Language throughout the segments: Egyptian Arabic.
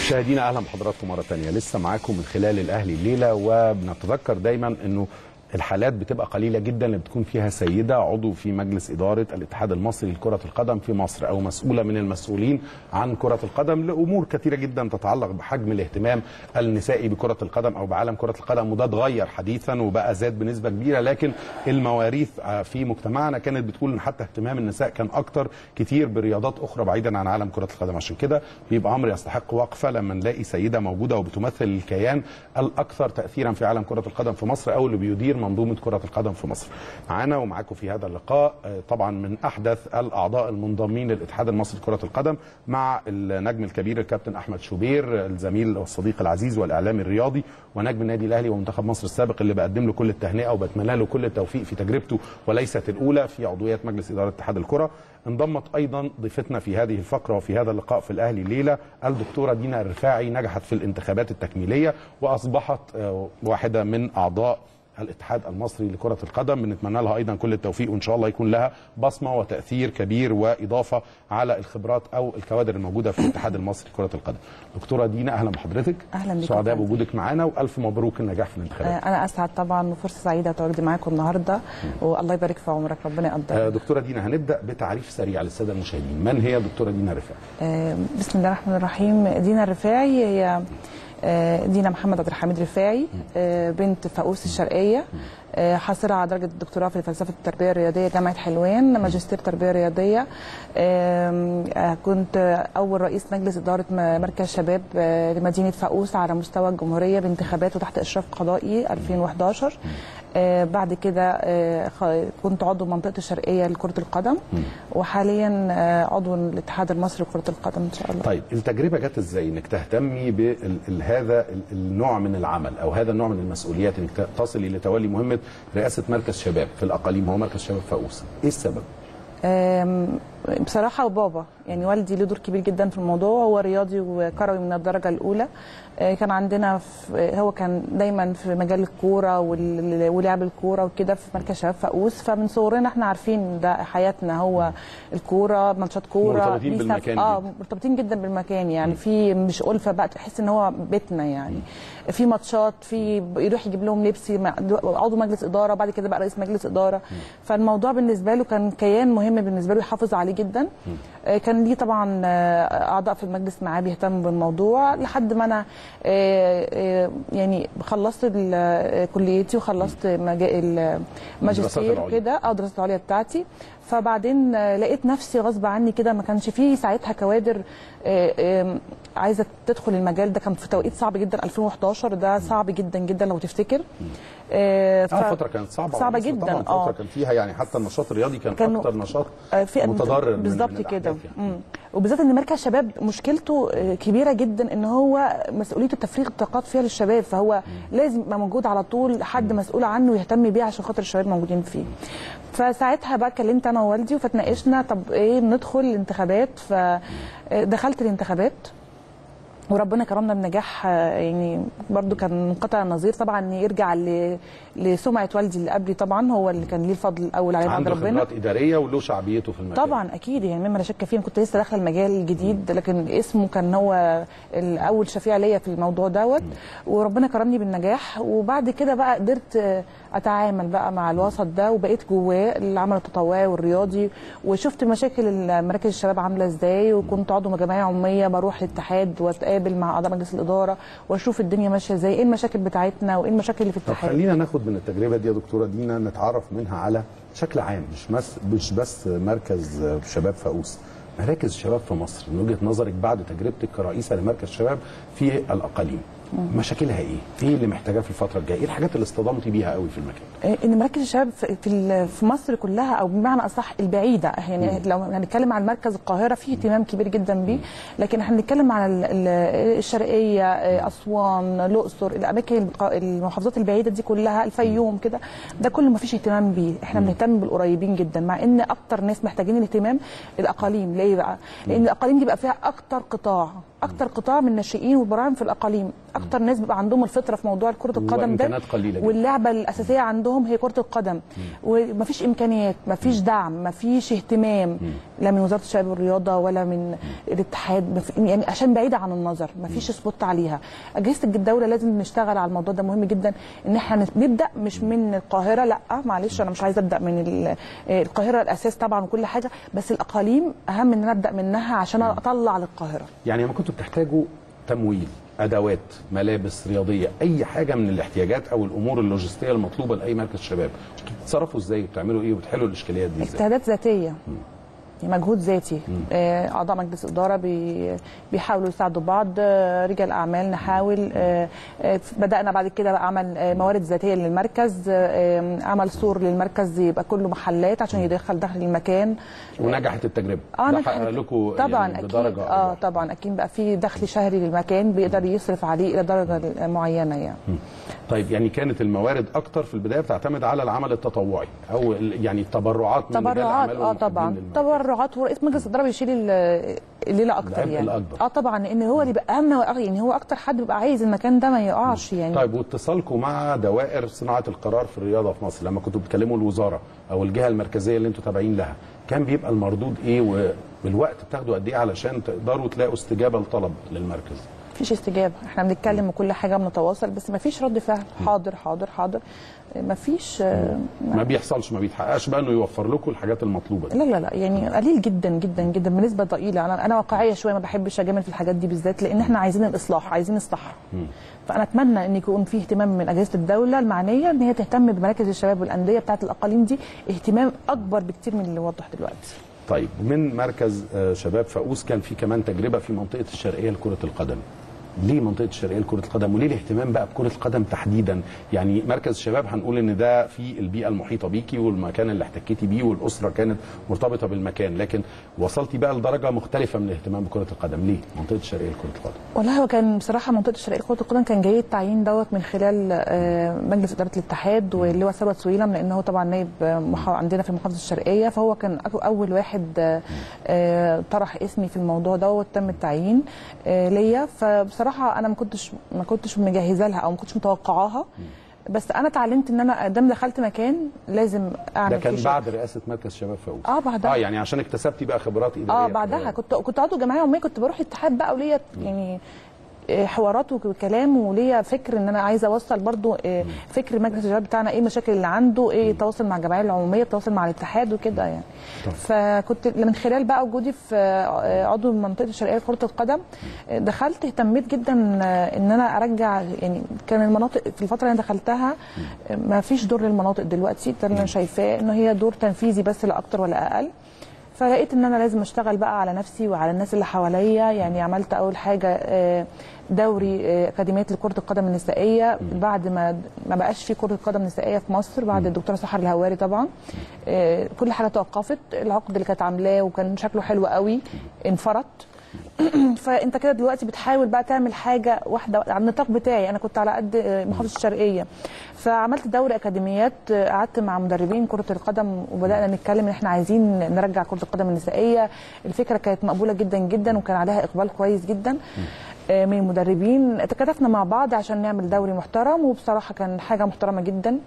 مشاهدينا اهلا بحضراتكم مره ثانيه لسه معاكم من خلال الاهلي الليله وبنتذكر دايما انه الحالات بتبقى قليله جدا اللي بتكون فيها سيده عضو في مجلس اداره الاتحاد المصري لكره القدم في مصر او مسؤوله من المسؤولين عن كره القدم لامور كثيره جدا تتعلق بحجم الاهتمام النسائي بكره القدم او بعالم كره القدم وده اتغير حديثا وبقى زاد بنسبه كبيره لكن المواريث في مجتمعنا كانت بتقول ان حتى اهتمام النساء كان اكتر كتير برياضات اخرى بعيدا عن عالم كره القدم عشان كده بيبقى امر يستحق وقفه لما نلاقي سيده موجوده وبتمثل الكيان الاكثر تاثيرا في عالم كره القدم في مصر او اللي بيدير منظومه كره القدم في مصر. معانا ومعاكم في هذا اللقاء طبعا من احدث الاعضاء المنضمين للاتحاد المصري لكره القدم مع النجم الكبير الكابتن احمد شوبير الزميل والصديق العزيز والاعلامي الرياضي ونجم النادي الاهلي ومنتخب مصر السابق اللي بقدم له كل التهنئه وبتمنى له كل التوفيق في تجربته وليست الاولى في عضويه مجلس اداره اتحاد الكره. انضمت ايضا ضيفتنا في هذه الفقره وفي هذا اللقاء في الاهلي الليله الدكتوره دينا الرفاعي نجحت في الانتخابات التكميليه واصبحت واحده من اعضاء الاتحاد المصري لكرة القدم بنتمنى لها أيضا كل التوفيق وإن شاء الله يكون لها بصمة وتأثير كبير وإضافة على الخبرات أو الكوادر الموجودة في الاتحاد المصري لكرة القدم دكتورة دينا أهلا بحضرتك أهلا بك سعداء بوجودك معانا وألف مبروك النجاح في الانتخابات أنا أسعد طبعا وفرصة سعيدة تواجدي معاكم النهاردة والله يبارك في عمرك ربنا يقدرك دكتورة دينا هنبدأ بتعريف سريع للسادة المشاهدين من هي دكتورة دينا الرفاعي؟ بسم الله الرحمن الرحيم دينا الرفاعي هي دينا محمد عبد الحميد رفاعي بنت فاقوس الشرقيه حاصله على درجه الدكتوراه في فلسفه التربيه الرياضيه جامعه حلوان ماجستير تربيه رياضيه كنت اول رئيس مجلس اداره مركز شباب لمدينه فاقوس على مستوى الجمهوريه بانتخابات وتحت اشراف قضائي 2011 بعد كده كنت عضو منطقه الشرقيه لكره القدم وحاليا عضو الاتحاد المصري لكره القدم ان شاء الله طيب التجربه جت ازاي انك تهتمي بهذا النوع من العمل او هذا النوع من المسؤوليات انك تصلي لتولي مهمه رئاسه مركز شباب في الاقاليم هو مركز شباب فاقوس ايه السبب بصراحه بابا يعني والدي له دور كبير جدا في الموضوع هو رياضي وكروي من الدرجه الاولى كان عندنا في هو كان دايما في مجال الكوره ولعب الكوره وكده في مركز شباب فاقوس فمن صغرنا احنا عارفين ده حياتنا هو الكوره ماتشات كوره مرتبطين بالمكان اه مرتبطين جدا بالمكان يعني في مش ألفة بقى تحس ان هو بيتنا يعني في ماتشات في يروح يجيب لهم لبس عضو مجلس اداره بعد كده بقى رئيس مجلس اداره فالموضوع بالنسبه له كان كيان مهم بالنسبه له يحافظ عليه جدا كان ليه طبعا اعضاء في المجلس معاه بيهتموا بالموضوع لحد ما انا يعني خلصت كليتي وخلصت الماجستير كده اه الدراسات العليا بتاعتي فبعدين لقيت نفسي غصب عني كده ما كانش فيه ساعتها كوادر عايزه تدخل المجال ده كان في توقيت صعب جدا 2011 ده صعب جدا جدا لو تفتكر اه ف... فتره كانت صعبه صعبه جدا طبعا فتره كان فيها يعني حتى النشاط الرياضي كان, كان اكتر نشاط متضرر بالظبط كده يعني. وبالذات ان مركز شباب مشكلته كبيره جدا ان هو مسؤوليته تفريغ الطاقات فيها للشباب فهو مم. لازم يبقى موجود على طول حد مسؤول عنه ويهتم بيه عشان خاطر الشباب موجودين فيه فساعتها بقى كلمت انا ووالدي فتناقشنا طب ايه ندخل الانتخابات فدخلت الانتخابات وربنا كرمنا بنجاح يعني برضو كان منقطع النظير طبعا يرجع لسمعه والدي اللي قبلي طبعا هو اللي كان ليه الفضل الاول عليه بعد ربنا عنده خبرات اداريه وله شعبيته في المكان طبعا اكيد يعني مما لا شك فيه كنت لسه داخله المجال الجديد لكن اسمه كان هو الاول شفيع ليا في الموضوع دوت وربنا كرمني بالنجاح وبعد كده بقى قدرت اتعامل بقى مع الوسط ده وبقيت جواه العمل التطوعي والرياضي وشفت مشاكل مراكز الشباب عامله ازاي وكنت عضو جمعيه عموميه بروح الاتحاد واتقابل مع اعضاء مجلس الاداره واشوف الدنيا ماشيه ازاي ايه المشاكل بتاعتنا وايه المشاكل اللي في الاتحاد خلينا ناخد من التجربه دي يا دكتوره دينا نتعرف منها على بشكل عام مش بس مش بس مركز شباب فاقوس مراكز الشباب في مصر من وجهه نظرك بعد تجربتك كرئيسه لمركز شباب في الاقاليم مشاكلها ايه؟ ايه اللي محتاجاه في الفتره الجايه؟ ايه الحاجات اللي اصطدمتي بيها قوي في المكان؟ ان مراكز الشباب في في مصر كلها او بمعنى اصح البعيده يعني مم. لو هنتكلم عن مركز القاهره فيه اهتمام كبير جدا بيه لكن احنا هنتكلم عن الشرقيه اسوان الاقصر الاماكن المحافظات البعيده دي كلها الفيوم كده ده كله ما فيش اهتمام بيه احنا بنهتم بالقريبين جدا مع ان اكتر ناس محتاجين الاهتمام الاقاليم ليه بقى؟ لان الاقاليم دي بقى فيها اكتر قطاع اكتر قطاع من الناشئين والبراعم في الاقاليم اكتر ناس بيبقى عندهم الفطره في موضوع كره القدم ده وإمكانيات قليلة جدا. واللعبه الاساسيه عندهم هي كره القدم ومفيش امكانيات مفيش دعم مفيش اهتمام لا من وزاره الشباب والرياضه ولا من الاتحاد مف- يعني عشان بعيده عن النظر مفيش سبوت عليها اجهزه الدوله لازم نشتغل على الموضوع ده مهم جدا ان احنا نبدا مش من القاهره لا معلش انا مش عايزه ابدا من ال- القاهره الاساس طبعا وكل حاجه بس الاقاليم اهم ان انا ابدا منها عشان اطلع للقاهره يعني لما كنتوا بتحتاجوا تمويل ادوات ملابس رياضيه اي حاجه من الاحتياجات او الامور اللوجستيه المطلوبه لاي مركز شباب كنتوا بتتصرفوا ازاي وبتعملوا ايه وبتحلوا الاشكاليات دي ازاي اجتهادات ذاتيه مجهود ذاتي آه، اعضاء مجلس اداره بي- بيحاولوا يساعدوا بعض آه، رجال اعمال نحاول آه، آه، بدانا بعد كده بقى عمل آه، موارد ذاتيه للمركز آه، عمل سور للمركز يبقى كله محلات عشان يدخل دخل المكان ونجحت التجربه اه ده نجحت. حقق لكم طبعا يعني اكيد بدرجه اه أكبر. طبعا اكيد بقى في دخل شهري للمكان بيقدر يصرف عليه الى درجه معينه يعني طيب يعني كانت الموارد اكتر في البدايه بتعتمد على العمل التطوعي او ال- يعني التبرعات من رجال تبرعات الأعمال اه والمحبين طبعا للمركز. تبرعات ورئيس مجلس الاداره بيشيل ال- الليله اكتر العبء يعني الأكبر. اه طبعا لان هو اللي بقى اهم يعني هو اكتر حد بيبقى عايز المكان ده ما يقعش يعني طيب واتصالكم مع دوائر صناعه القرار في الرياضه في مصر لما كنتوا بتكلموا الوزاره او الجهه المركزيه اللي انتوا تابعين لها كان بيبقى المردود ايه والوقت بتاخدوا قد ايه علشان تقدروا تلاقوا استجابه لطلب للمركز مفيش استجابه احنا بنتكلم وكل حاجه بنتواصل بس مفيش رد فعل حاضر حاضر حاضر مفيش آه، ما بيحصلش ما بيتحققش بقى انه يوفر لكم الحاجات المطلوبه دي لا لا لا يعني قليل جدا جدا جدا بنسبه ضئيله انا انا واقعيه شويه ما بحبش اجامل في الحاجات دي بالذات لان احنا عايزين الاصلاح عايزين الصح فانا اتمنى ان يكون في اهتمام من اجهزه الدوله المعنيه ان هي تهتم بمراكز الشباب والانديه بتاعه الاقاليم دي اهتمام اكبر بكتير من اللي وضح دلوقتي طيب من مركز آه، شباب فاقوس كان في كمان تجربه في منطقه الشرقيه لكره القدم ليه منطقه الشرقيه لكره القدم وليه الاهتمام بقى بكره القدم تحديدا يعني مركز الشباب هنقول ان ده في البيئه المحيطه بيكي والمكان اللي احتكيتي بيه والاسره كانت مرتبطه بالمكان لكن وصلتي بقى لدرجه مختلفه من الاهتمام بكره القدم ليه منطقه الشرقيه لكره القدم والله هو كان بصراحه منطقه الشرقيه لكره القدم كان جاي التعيين دوت من خلال آه، مجلس اداره الاتحاد واللي هو ثروت سويلم لان هو طبعا نائب آه، محا- عندنا في المحافظه الشرقيه فهو كان أك- اول واحد آه، آه، طرح اسمي في الموضوع دوت تم التعيين آه، ليا فبصراحه انا ما كنتش ما كنتش مجهزه لها او ما كنتش متوقعاها بس انا اتعلمت ان انا دام دخلت مكان لازم اعمل ده كان فيه شغل. بعد رئاسه مركز شباب فاقوس اه بعدها اه يعني عشان اكتسبتي بقى خبرات اداريه اه بعدها كنت كنت عضو جمعيه يوميه كنت بروح اتحاد بقى وليا يعني آه، حوارات وكلام وليا فكر ان انا عايزه اوصل برضو آه، فكر مجلس الشباب بتاعنا ايه المشاكل اللي عنده ايه التواصل مع الجمعيه العموميه التواصل مع الاتحاد وكده يعني فكنت من خلال بقى وجودي في آه، عضو منطقه الشرقيه لكره القدم آه، دخلت اهتميت جدا آه، ان انا ارجع يعني كان المناطق في الفتره اللي انا دخلتها آه، ما فيش دور للمناطق دلوقتي ده اللي انا شايفاه ان هي دور تنفيذي بس لا اكتر ولا اقل فلقيت ان انا لازم اشتغل بقى على نفسي وعلى الناس اللي حواليا يعني عملت اول حاجه آه، دوري آه، اكاديميه لكره القدم النسائيه بعد ما ما بقاش في كره قدم نسائيه في مصر بعد الدكتوره سحر الهواري طبعا آه، كل حاجه توقفت العقد اللي كانت عاملاه وكان شكله حلو قوي انفرط فانت كده دلوقتي بتحاول بقى تعمل حاجه واحده على النطاق بتاعي انا كنت على قد محافظه الشرقيه فعملت دوري اكاديميات قعدت مع مدربين كره القدم وبدانا نتكلم ان احنا عايزين نرجع كره القدم النسائيه الفكره كانت مقبوله جدا جدا وكان عليها اقبال كويس جدا آه، من المدربين تكاتفنا مع بعض عشان نعمل دوري محترم وبصراحه كان حاجه محترمه جدا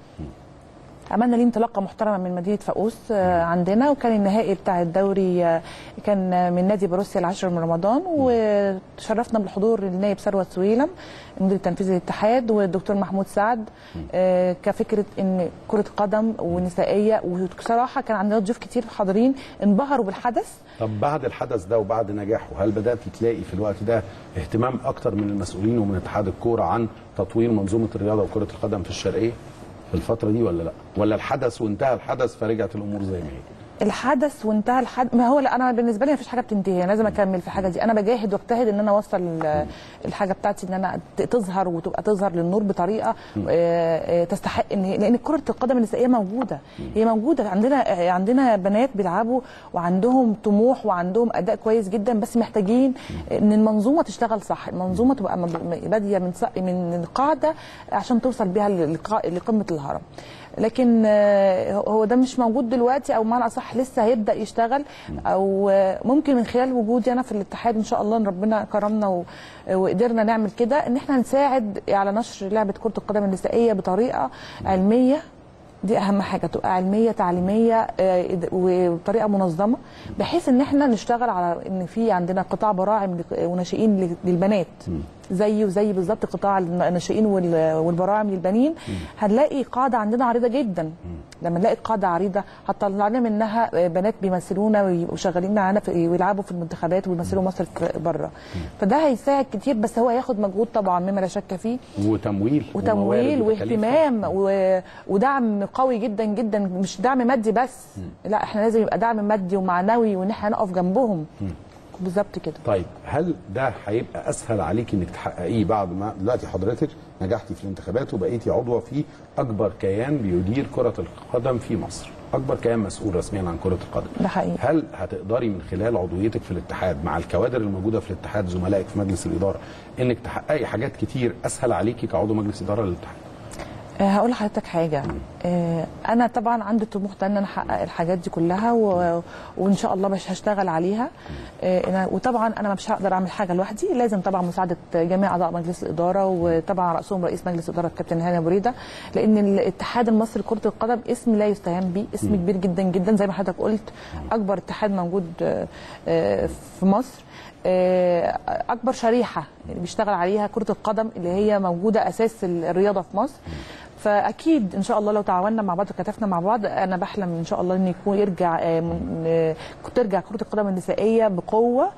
عملنا ليه انطلاقه محترمه من مدينه فاقوس آه، عندنا وكان النهائي بتاع الدوري آه، كان آه، من نادي بروسيا العاشر من رمضان وشرفنا بالحضور النائب ثروت سويلم المدير التنفيذي للاتحاد والدكتور محمود سعد آه، كفكره ان كره قدم ونسائيه وبصراحه كان عندنا ضيوف كتير حاضرين انبهروا بالحدث طب بعد الحدث ده وبعد نجاحه هل بدات تلاقي في الوقت ده اهتمام اكتر من المسؤولين ومن اتحاد الكوره عن تطوير منظومه الرياضه وكره القدم في الشرقيه في الفتره دي ولا لا ولا الحدث وانتهى الحدث فرجعت الامور زي ما هي الحدث وانتهى الحدث ما هو لا انا بالنسبه لي ما فيش حاجه بتنتهي انا لازم اكمل في الحاجه دي انا بجاهد واجتهد ان انا اوصل ال- الحاجه بتاعتي ان انا ت- تظهر وتبقى تظهر للنور بطريقه آه، آه، تستحق ان هي- لان كره القدم النسائيه موجوده هي موجوده عندنا آه، عندنا بنات بيلعبوا وعندهم طموح وعندهم اداء كويس جدا بس محتاجين ان المنظومه تشتغل صح المنظومه تبقى مب- باديه من ص- من القاعده عشان توصل بيها للقا- لقمه الهرم لكن آه، هو ده مش موجود دلوقتي او معنى اصح لسه هيبدا يشتغل او آه، ممكن من خلال وجودي انا في الاتحاد ان شاء الله ان ربنا كرمنا و- وقدرنا نعمل كده ان احنا نساعد على نشر لعبه كره القدم النسائيه بطريقه علميه دي اهم حاجه تبقى علميه تعليميه آه، وبطريقه منظمه بحيث ان احنا نشتغل على ان في عندنا قطاع براعم لك- وناشئين لل- للبنات زي وزي بالظبط قطاع الناشئين وال- والبراعم للبنين هنلاقي قاعده عندنا عريضه جدا لما نلاقي قاعده عريضه هتطلع لنا منها بنات بيمثلونا ويبقوا شغالين معانا في ويلعبوا في المنتخبات ويمثلوا مصر في بره فده هيساعد كتير بس هو هياخد مجهود طبعا مما لا شك فيه وتمويل وتمويل وموارد وتكاليف. واهتمام و... ودعم قوي جدا جدا مش دعم مادي بس لا احنا لازم يبقى دعم مادي ومعنوي وان احنا نقف جنبهم بالظبط كده طيب هل ده هيبقى اسهل عليك انك تحققيه بعد ما دلوقتي حضرتك نجحتي في الانتخابات وبقيتي عضوه في اكبر كيان بيدير كره القدم في مصر اكبر كيان مسؤول رسميا عن كره القدم ده حقيقي. هل هتقدري من خلال عضويتك في الاتحاد مع الكوادر الموجوده في الاتحاد زملائك في مجلس الاداره انك تحققي حاجات كتير اسهل عليكي كعضو مجلس اداره للاتحاد آه، هقول لحضرتك حاجه آه، انا طبعا عندي طموح ده ان انا احقق الحاجات دي كلها و... وان شاء الله مش هشتغل عليها آه، أنا... وطبعا انا مش هقدر اعمل حاجه لوحدي لازم طبعا مساعده جميع اعضاء مجلس الاداره وطبعا راسهم رئيس مجلس الاداره الكابتن هاني أبو ريده لان الاتحاد المصري لكره القدم اسم لا يستهان به اسم كبير جدا جدا زي ما حضرتك قلت اكبر اتحاد موجود آه، آه، في مصر آه، اكبر شريحه اللي بيشتغل عليها كره القدم اللي هي موجوده اساس الرياضه في مصر فاكيد ان شاء الله لو تعاوننا مع بعض وكتفنا مع بعض انا بحلم ان شاء الله ان يكون يرجع آه، من- آه، ترجع كره القدم النسائيه بقوه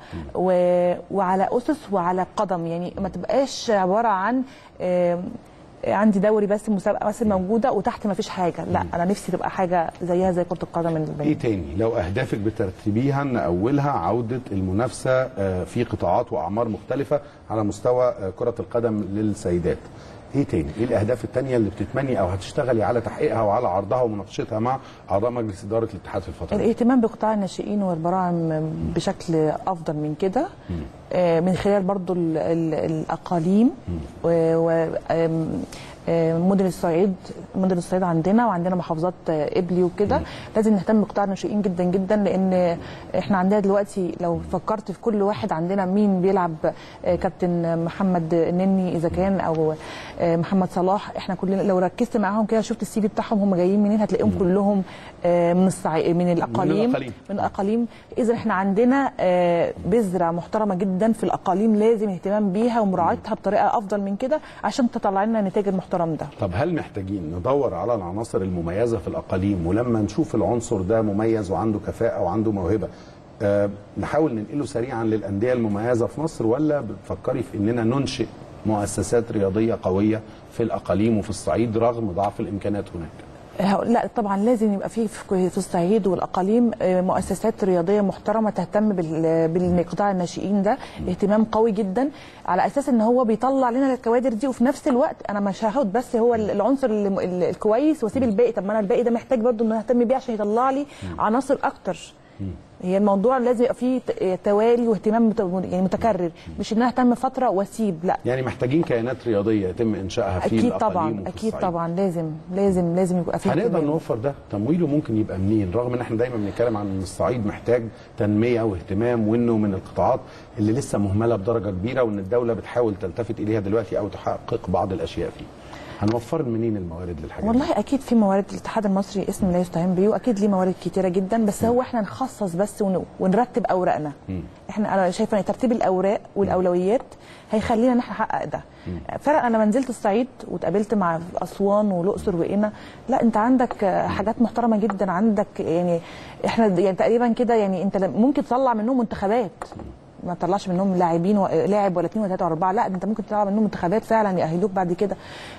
و- وعلى اسس وعلى قدم يعني ما تبقاش عباره عن آه، عندي دوري بس مسابقه بس موجوده وتحت ما فيش حاجه لا انا نفسي تبقى حاجه زيها زي كره القدم ايه البنات تاني لو اهدافك بترتبيها ان اولها عوده المنافسه آه، في قطاعات واعمار مختلفه على مستوى آه، كره القدم للسيدات ايه تاني ايه الاهداف التانية اللي بتتمني او هتشتغلي على تحقيقها وعلى عرضها ومناقشتها مع اعضاء مجلس اداره الاتحاد في الفتره دي الاهتمام بقطاع الناشئين والبراعم بشكل افضل من كده آه، من خلال برضو ال- ال- الاقاليم و- و- آم، آه، مدن الصعيد مدن الصعيد عندنا وعندنا محافظات آه، قبلي وكده لازم نهتم بقطاع الناشئين جدا جدا لان احنا عندنا دلوقتي لو فكرت في كل واحد عندنا مين بيلعب آه، كابتن محمد النني اذا كان او آه، محمد صلاح احنا كلنا لو ركزت معاهم كده شفت السي في بتاعهم هم جايين منين هتلاقيهم كلهم آه، من الصعيد من الاقاليم الأقاليم. من الاقاليم اذا احنا عندنا آه، بذره محترمه جدا في الاقاليم لازم اهتمام بيها ومراعاتها بطريقه افضل من كده عشان تطلع لنا النتاج المحترم ده طب هل محتاجين ندور على العناصر المميزه في الاقاليم ولما نشوف العنصر ده مميز وعنده كفاءه وعنده موهبه آه نحاول ننقله سريعا للانديه المميزه في مصر ولا بتفكري في اننا ننشئ مؤسسات رياضيه قويه في الاقاليم وفي الصعيد رغم ضعف الامكانات هناك هقول- لا طبعا لازم يبقى في في في الصعيد والاقاليم آه، مؤسسات رياضيه محترمه تهتم بال- بالقطاع الناشئين ده اهتمام قوي جدا على اساس ان هو بيطلع لنا الكوادر دي وفي نفس الوقت انا مش هاخد بس هو ال- العنصر ال- ال- الكويس واسيب الباقي طب ما انا الباقي ده محتاج برضو ان أنا اهتم بيه عشان يطلع لي عناصر اكتر هي الموضوع لازم يبقى فيه ت- توالي واهتمام مت- يعني متكرر مش ان انا اهتم فتره واسيب لا يعني محتاجين كيانات رياضيه يتم انشائها في اكيد الاقاليم طبعا وفي اكيد الصعيد. طبعا لازم لازم لازم يبقى فيه هنقدر اهتمام. نوفر ده تمويله ممكن يبقى منين رغم ان احنا دايما بنتكلم عن ان الصعيد محتاج تنميه واهتمام وانه من القطاعات اللي لسه مهمله بدرجه كبيره وان الدوله بتحاول تلتفت اليها دلوقتي او تحقق بعض الاشياء فيه هنوفر منين الموارد للحاجات دي؟ والله اكيد في موارد الاتحاد المصري اسم لا يستهان به واكيد ليه موارد كتيره جدا بس هو احنا نخصص بس ون- ونرتب اوراقنا احنا انا شايفه ان ترتيب الاوراق والاولويات هيخلينا ان احنا نحقق ده فرق انا لما نزلت الصعيد واتقابلت مع اسوان والاقصر وقنا لا انت عندك آه، حاجات محترمه جدا عندك يعني احنا يعني تقريبا كده يعني انت لم- ممكن تطلع منهم منتخبات ما تطلعش منهم لاعبين و... لاعب ولا اثنين ولا ثلاثه ولا اربعه لا ده انت ممكن تطلع منهم منتخبات فعلا يأهلوك بعد كده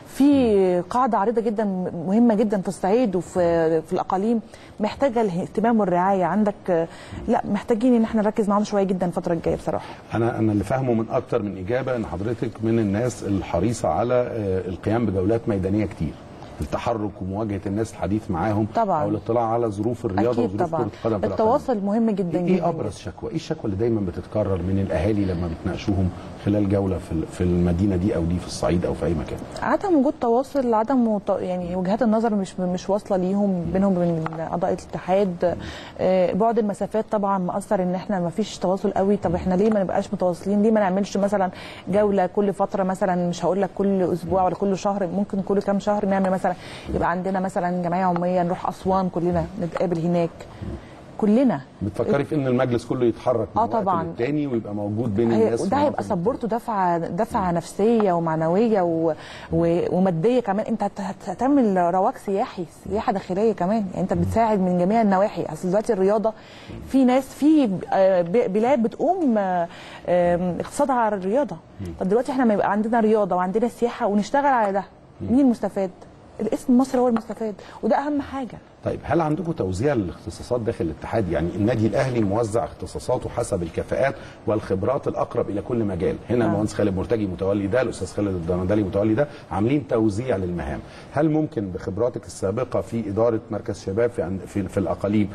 في قاعده عريضه جدا مهمه جدا في الصعيد وفي في الاقاليم محتاجه الاهتمام والرعايه عندك آه، لا محتاجين ان احنا نركز معاهم شويه جدا الفتره الجايه بصراحه انا انا اللي فاهمه من اكتر من اجابه ان حضرتك من الناس الحريصه على آه، القيام بجولات ميدانيه كتير التحرك ومواجهه الناس الحديث معاهم طبعاً. او الاطلاع على ظروف الرياضه اكيد وظروف طبعا كره القدم في الأقاليم. التواصل مهم جدا ايه جدا ابرز شكوى؟ ايه الشكوى اللي دايما بتتكرر من الاهالي لما بتناقشوهم خلال جوله في ال- في المدينه دي او دي في الصعيد او في اي مكان؟ عدم وجود تواصل عدم وط- يعني وجهات النظر مش مش واصله ليهم بينهم وبين اعضاء الاتحاد آه، بعد المسافات طبعا مأثر ان احنا ما فيش تواصل قوي طب احنا ليه ما نبقاش متواصلين ليه ما نعملش مثلا جوله كل فتره مثلا مش هقول لك كل اسبوع ولا كل شهر ممكن كل كام شهر نعمل مثلا يبقى عندنا مثلا جمعيه عموميه نروح اسوان كلنا نتقابل هناك كلنا بتفكري في ان المجلس كله يتحرك من آه وقت طبعاً. للتاني ويبقى موجود بين هي- الناس وده في هيبقى مناطق سبورته دفعه دفعه نفسيه ومعنويه و... و... وماديه كمان انت هت... هت- هتعمل رواج سياحي سياحه داخليه كمان يعني انت بتساعد من جميع النواحي اصل دلوقتي الرياضه في ناس في آه، ب- بلاد بتقوم آه، آم، اقتصادها على الرياضه طب دلوقتي احنا ما يبقى عندنا رياضه وعندنا سياحه ونشتغل على ده مين المستفاد؟ الاسم مصر هو المستفاد وده اهم حاجه طيب هل عندكم توزيع للاختصاصات داخل الاتحاد يعني النادي الاهلي موزع اختصاصاته حسب الكفاءات والخبرات الاقرب الى كل مجال هنا آه. المهندس خالد مرتجي متولي ده الاستاذ خالد الدرندلي متولي ده عاملين توزيع للمهام هل ممكن بخبراتك السابقه في اداره مركز شباب في عند- في, في الاقاليم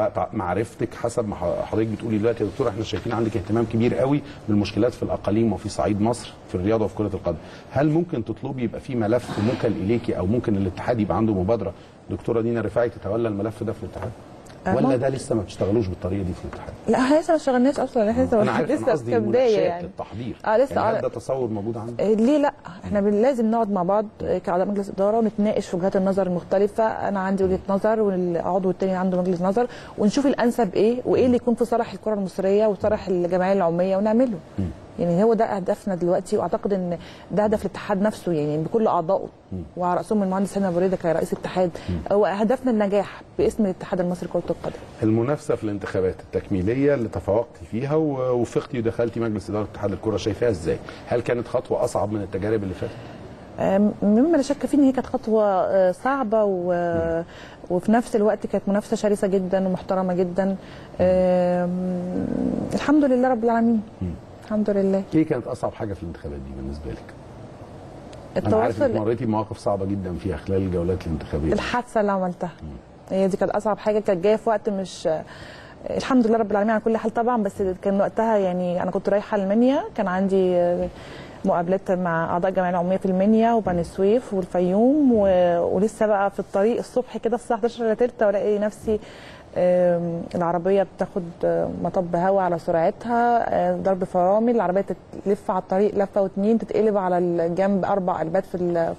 ومعرفتك حسب ما حضرتك بتقولي دلوقتي يا دكتور احنا شايفين عندك اهتمام كبير قوي بالمشكلات في الاقاليم وفي صعيد مصر في الرياضه وفي كره القدم هل ممكن تطلبي يبقى في ملف موكل اليكي او ممكن الاتحاد يبقى عنده مبادره دكتوره دينا رفاعي تتولى الملف ده في الاتحاد آه، ولا ممكن. ده لسه ما بتشتغلوش بالطريقه دي في الاتحاد لا احنا لسه ما اشتغلناش اصلا احنا لسه انا عارف انا لسه قصدي كبدايه مناقشات يعني التحضير اه لسه يعني آه. هل ده تصور موجود عندك إيه، ليه لا احنا بن- لازم نقعد مع بعض إيه، كاعضاء مجلس اداره ونتناقش في وجهات النظر المختلفه انا عندي وجهه نظر والعضو التاني عنده مجلس نظر ونشوف الانسب ايه وايه اللي يكون في صالح الكره المصريه وصالح الجمعيه العموميه ونعمله يعني هو ده هدفنا دلوقتي واعتقد ان ده هدف الاتحاد نفسه يعني بكل اعضائه وعلى راسهم المهندس هاني ابو ريده كرئيس اتحاد هو هدفنا النجاح باسم الاتحاد المصري لكره القدم المنافسه في الانتخابات التكميليه اللي تفوقتي فيها ووفقتي ودخلتي مجلس اداره اتحاد الكره شايفاها ازاي هل كانت خطوه اصعب من التجارب اللي فاتت آم، مما لا شك فيه ان هي كانت خطوه آه، صعبه و... وفي نفس الوقت كانت منافسه شرسه جدا ومحترمه جدا آم، الحمد لله رب العالمين الحمد لله ايه كانت اصعب حاجه في الانتخابات دي بالنسبه لك انا عارف انك التواصل مريتي بمواقف صعبه جدا فيها خلال الجولات الانتخابيه الحادثه اللي عملتها هي دي كانت اصعب حاجه كانت جايه في وقت مش الحمد لله رب العالمين على كل حال طبعا بس كان وقتها يعني انا كنت رايحه المنيا كان عندي آه، مقابلات مع اعضاء الجمعيه العموميه في المنيا وبني سويف والفيوم و... ولسه بقى في الطريق الصبح كده الساعه 11 الا تلت والاقي نفسي آم، العربيه بتاخد آه، مطب هواء على سرعتها آه، ضرب فرامل العربيه تلف على الطريق لفه واتنين تتقلب على الجنب اربع قلبات في ال-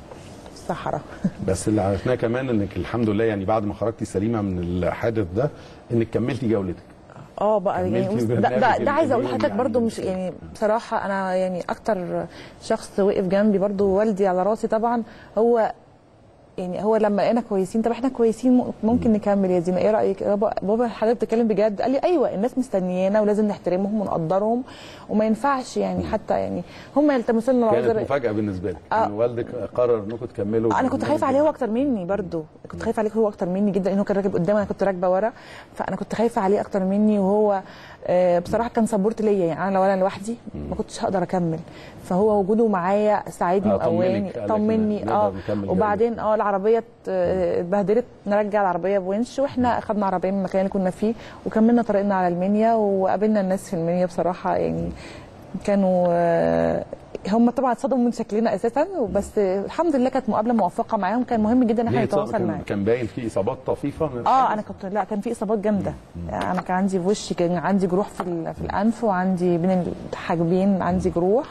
في الصحراء بس اللي عرفناه كمان انك الحمد لله يعني بعد ما خرجتي سليمه من الحادث ده انك كملتي جولتك اه بقى يعني كملتي بص، ده, برنامج ده, ده عايزه اقول اليوم لحضرتك يعني برضو مش بالنسبة يعني بصراحه انا يعني اكتر شخص وقف جنبي برضو والدي على راسي طبعا هو يعني هو لما لقينا كويسين طب احنا كويسين م- ممكن نكمل يا زينه ايه رايك بابا بابا حضرتك بتتكلم بجد قال لي ايوه الناس مستنيانا ولازم نحترمهم ونقدرهم وما ينفعش يعني حتى يعني هم يلتمسوا لنا كانت العذر مفاجاه بالنسبه لك آه. ان والدك قرر انكم تكملوا انا كنت خايفه عليه هو اكتر مني برضو كنت خايفه عليه هو اكتر مني جدا لانه كان راكب قدام انا كنت راكبه ورا فانا كنت خايفه عليه اكتر مني وهو آه، بصراحه كان سبورت ليا يعني انا لو انا لوحدي ما كنتش هقدر اكمل فهو وجوده معايا ساعدني آه، طمنك، وقواني قال لك طمني نقدر اه نكمل وبعدين اه العربيه آه، اتبهدلت نرجع العربيه بونش واحنا اخدنا عربيه من المكان اللي كنا فيه وكملنا طريقنا على المنيا وقابلنا الناس في المنيا بصراحه يعني كانوا آه، هم طبعا اتصدموا من شكلنا اساسا بس الحمد لله كانت مقابله موفقه معاهم كان مهم جدا ان احنا ليه نتواصل كان- معاهم كان باين في اصابات طفيفه من اه الحادث؟ انا كنت لا كان في اصابات جامده انا كان عندي في وشي كان عندي جروح في ال- في الانف وعندي بين الحاجبين عندي جروح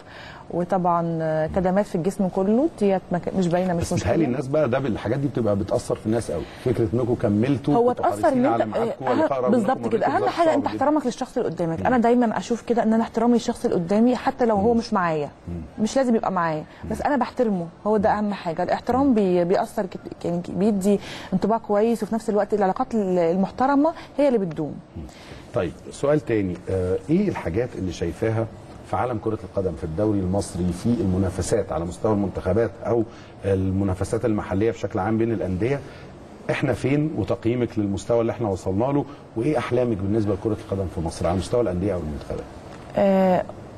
وطبعا آه، كدمات في الجسم كله ديت ما كان- مش باينه مش بس مشكله متهيألي الناس بقى ده الحاجات دي بتبقى بتاثر في الناس قوي فكره انكم كملتوا هو كنتوا اتاثر حريصين ان على انت ميعادكم أه- واللقاء رغم بالظبط إنكم كده مريتوا اهم بظرف حاجه صعب انت جدا. احترامك للشخص اللي قدامك انا دايما اشوف كده ان انا احترامي للشخص اللي قدامي حتى لو هو مش معايا مش لازم يبقى معايا بس انا بحترمه هو ده اهم حاجه الاحترام بي بيأثر كت- يعني بيدي انطباع كويس وفي نفس الوقت العلاقات المحترمه هي اللي بتدوم طيب سؤال تاني آه ايه الحاجات اللي شايفاها في عالم كرة القدم في الدوري المصري في المنافسات على مستوى المنتخبات او المنافسات المحلية بشكل عام بين الأندية احنا فين وتقييمك للمستوى اللي احنا وصلنا له وايه احلامك بالنسبة لكرة القدم في مصر على مستوى الأندية او المنتخبات آه،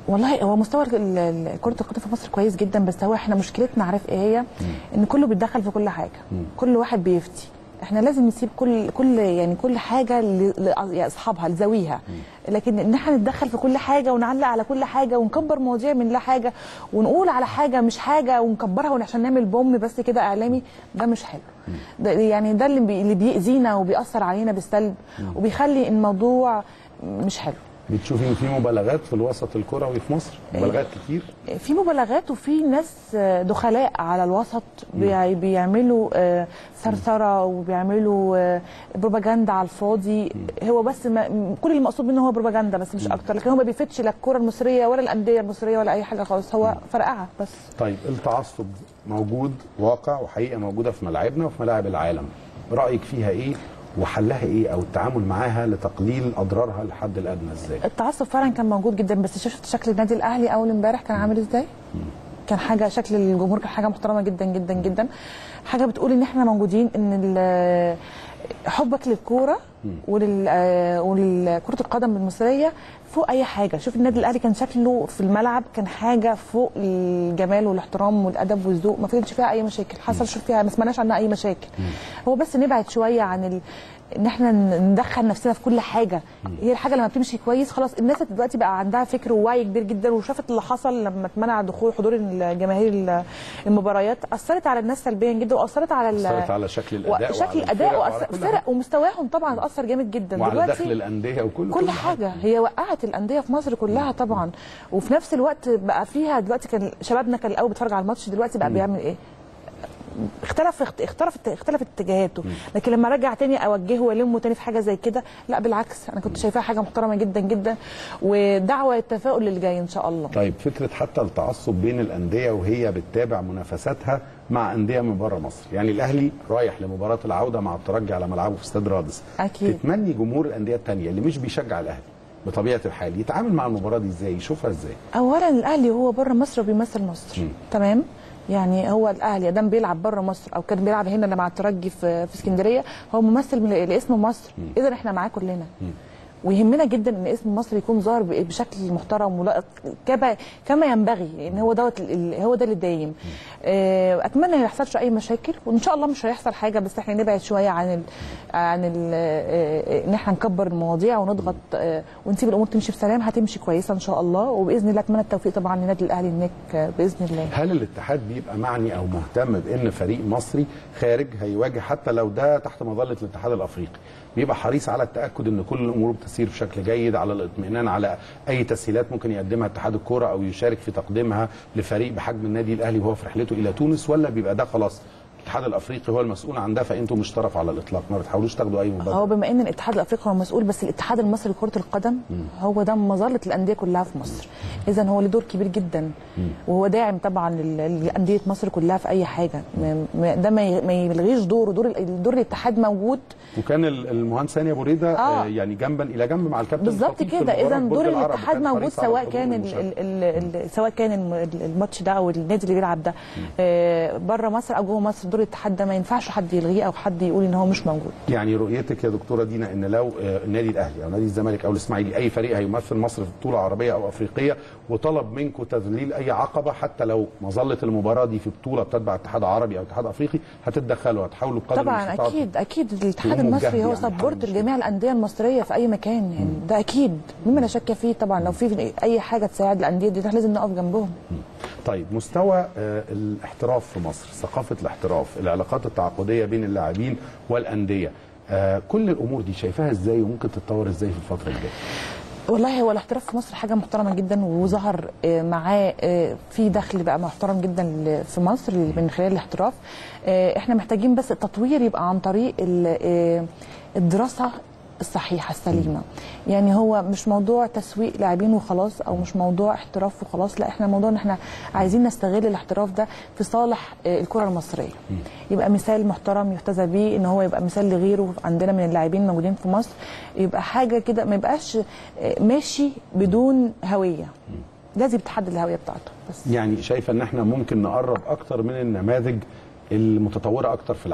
والله هو مستوى ال- ال- كرة القدم في مصر كويس جدا بس هو احنا مشكلتنا عارف ايه هي؟ ان كله بيتدخل في كل حاجة كل واحد بيفتي احنا لازم نسيب كل كل يعني كل حاجه ل- ل- لاصحابها لذويها لكن ان احنا نتدخل في كل حاجه ونعلق على كل حاجه ونكبر مواضيع من لا حاجه ونقول على حاجه مش حاجه ونكبرها عشان نعمل بوم بس كده اعلامي ده مش حلو ده يعني ده اللي بي- اللي بيأذينا وبيأثر علينا بالسلب وبيخلي الموضوع مش حلو بتشوفي ان في مبالغات في الوسط الكروي في مصر مبالغات كتير في مبالغات وفي ناس دخلاء على الوسط بي- بيعملوا آه، ثرثره وبيعملوا آه، بروباجندا على الفاضي هو بس ما كل المقصود منه هو بروباجندا بس مش اكتر لكن هو ما بيفيدش لا الكره المصريه ولا الانديه المصريه ولا اي حاجه خالص هو فرقعه بس طيب التعصب موجود واقع وحقيقه موجوده في ملاعبنا وفي ملاعب العالم رايك فيها ايه وحلها ايه او التعامل معاها لتقليل اضرارها للحد الادنى ازاي التعصب فعلا كان موجود جدا بس شفت شكل النادي الاهلي اول امبارح كان عامل ازاي كان حاجه شكل الجمهور كان حاجه محترمه جدا جدا جدا حاجه بتقول ان احنا موجودين ان ال- حبك للكوره ولل آه، ولكره القدم المصريه فوق اي حاجه شوف النادي الاهلي كان شكله في الملعب كان حاجه فوق الجمال والاحترام والادب والذوق ما كانش فيها اي مشاكل حصل شوف فيها ما سمعناش عنها اي مشاكل هو بس نبعد شويه عن ال... ان احنا ندخل نفسنا في كل حاجه هي الحاجه لما بتمشي كويس خلاص الناس دلوقتي بقى عندها فكر ووعي كبير جدا وشافت اللي حصل لما اتمنع دخول حضور الجماهير ال- المباريات اثرت على الناس سلبيا جدا واثرت على ال- اثرت على شكل الاداء شكل وعلى الاداء الفرق وعلى وأثر- كل حاجة. فرق ومستواهم طبعا اثر جامد جدا وعلى دلوقتي دخل الانديه وكل كل حاجه هي وقعت الانديه في مصر كلها طبعا وفي نفس الوقت بقى فيها دلوقتي كان شبابنا كان الاول بيتفرج على الماتش دلوقتي بقى بيعمل ايه اختلف اختلفت اختلفت اتجاهاته لكن لما رجع تاني اوجهه والمه تاني في حاجه زي كده لا بالعكس انا كنت شايفاها حاجه محترمه جدا جدا ودعوه للتفاؤل اللي جاي ان شاء الله طيب فكره حتى التعصب بين الانديه وهي بتتابع منافساتها مع انديه من بره مصر يعني الاهلي رايح لمباراه العوده مع الترجي على ملعبه في استاد رادس أكيد. تتمني جمهور الانديه الثانيه اللي مش بيشجع الاهلي بطبيعه الحال يتعامل مع المباراه دي ازاي يشوفها ازاي اولا الاهلي هو بره مصر وبيمثل مصر مم. تمام يعني هو الاهلي ادام بيلعب بره مصر او كان بيلعب هنا مع الترجي في في اسكندريه هو ممثل من- لاسم مصر اذا احنا معاه كلنا ويهمنا جدا ان اسم مصر يكون ظاهر ب- بشكل محترم ولائق كما كما ينبغي ان هو دوت ال- ال- هو ده اللي دايم آه، اتمنى ما يحصلش اي مشاكل وان شاء الله مش هيحصل حاجه بس احنا نبعد شويه عن ال عن ال آه، ان احنا نكبر المواضيع ونضغط آه، ونسيب الامور تمشي بسلام هتمشي كويسه ان شاء الله وباذن الله اتمنى التوفيق طبعا للنادي الاهلي هناك آه، باذن الله هل الاتحاد بيبقى معني او مهتم بان فريق مصري خارج هيواجه حتى لو ده تحت مظله الاتحاد الافريقي بيبقى حريص على التاكد ان كل الامور بتسير بشكل جيد على الاطمئنان على اي تسهيلات ممكن يقدمها اتحاد الكوره او يشارك في تقديمها لفريق بحجم النادي الاهلي وهو في رحلته الى تونس ولا بيبقى ده خلاص الاتحاد الافريقي هو المسؤول عن ده فانتم مش طرف على الاطلاق ما بتحاولوش تاخدوا اي مبادره هو بما ان الاتحاد الافريقي هو مسؤول بس الاتحاد المصري لكره القدم هو ده مظله الانديه كلها في مصر اذا هو له دور كبير جدا وهو داعم طبعا لل- لانديه مصر كلها في اي حاجه ما- ما- ده ما ي- ما يلغيش دوره دور ال- دور الاتحاد موجود وكان ال- المهندس هاني ابو ريده آه. آه. يعني جنبا الى جنب مع الكابتن بالظبط الخطيب في كده مباراة اذا برج دور العرب، الاتحاد وكان موجود حريص على سواء الحضور كان ال والمشاركة. ال ال سواء كان الم- الماتش ده او النادي اللي بيلعب ده آه، بره مصر او جوه مصر دور الاتحاد ده ما ينفعش حد يلغيه او حد يقول ان هو مش موجود يعني رؤيتك يا دكتوره دينا ان لو آه، النادي الاهلي او نادي الزمالك او الاسماعيلي اي فريق هيمثل مصر في بطوله عربيه او افريقيه وطلب منكم تذليل اي عقبه حتى لو مظله المباراه دي في بطوله بتتبع اتحاد عربي او اتحاد افريقي هتتدخلوا هتحاولوا بقدر طبعا المستطاع اكيد اكيد الاتحاد تقوموا المصري بجهد هو يعني سبورت حل لجميع الانديه المصريه في اي مكان يعني ده اكيد مما لا شك فيه طبعا لو في اي حاجه تساعد الانديه دي ده لازم نقف جنبهم طيب مستوى آه، الاحتراف في مصر ثقافه الاحتراف العلاقات التعاقديه بين اللاعبين والانديه آه، كل الامور دي شايفاها ازاي وممكن تتطور ازاي في الفتره الجايه والله هو الاحتراف في مصر حاجه محترمه جدا وظهر آه، معاه آه، في دخل بقى محترم جدا ل- في مصر من خلال الاحتراف آه، احنا محتاجين بس التطوير يبقى عن طريق ال- آه، الدراسه الصحيحه السليمه يعني هو مش موضوع تسويق لاعبين وخلاص او مش موضوع احتراف وخلاص لا احنا موضوع ان احنا عايزين نستغل الاحتراف ده في صالح آه، الكره المصريه يبقى مثال محترم يحتذى بيه ان هو يبقى مثال لغيره عندنا من اللاعبين الموجودين في مصر يبقى حاجه كده ما يبقاش آه، ماشي بدون هويه لازم تحدد الهويه بتاعته بس يعني شايفه ان احنا ممكن نقرب اكتر من النماذج المتطوره اكتر في العالم